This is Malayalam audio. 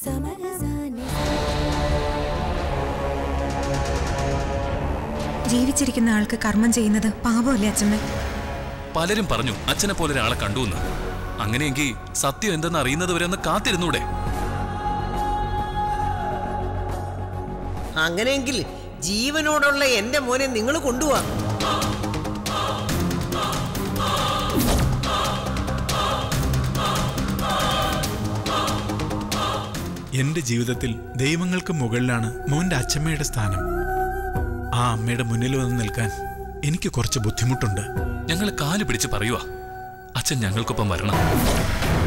ജീവിച്ചിരിക്കുന്ന ആൾക്ക് കർമ്മം ചെയ്യുന്നത് പാപമല്ലേ അച്ഛമ്മ പലരും പറഞ്ഞു അച്ഛനെ പോലെ ഒരാളെ കണ്ടു എന്ന് അങ്ങനെയെങ്കിൽ സത്യം എന്തെന്ന് അറിയുന്നത് വരെ ഒന്ന് കാത്തിരുന്നൂടെ അങ്ങനെയെങ്കിൽ ജീവനോടുള്ള എന്റെ മോനെ നിങ്ങൾ കൊണ്ടുപോവാ എന്റെ ജീവിതത്തിൽ ദൈവങ്ങൾക്ക് മുകളിലാണ് മോന്റെ അച്ഛമ്മയുടെ സ്ഥാനം ആ അമ്മയുടെ മുന്നിൽ വന്ന് നിൽക്കാൻ എനിക്ക് കുറച്ച് ബുദ്ധിമുട്ടുണ്ട് ഞങ്ങൾ കാല് പിടിച്ച് പറയുവാ അച്ഛൻ ഞങ്ങൾക്കൊപ്പം വരണം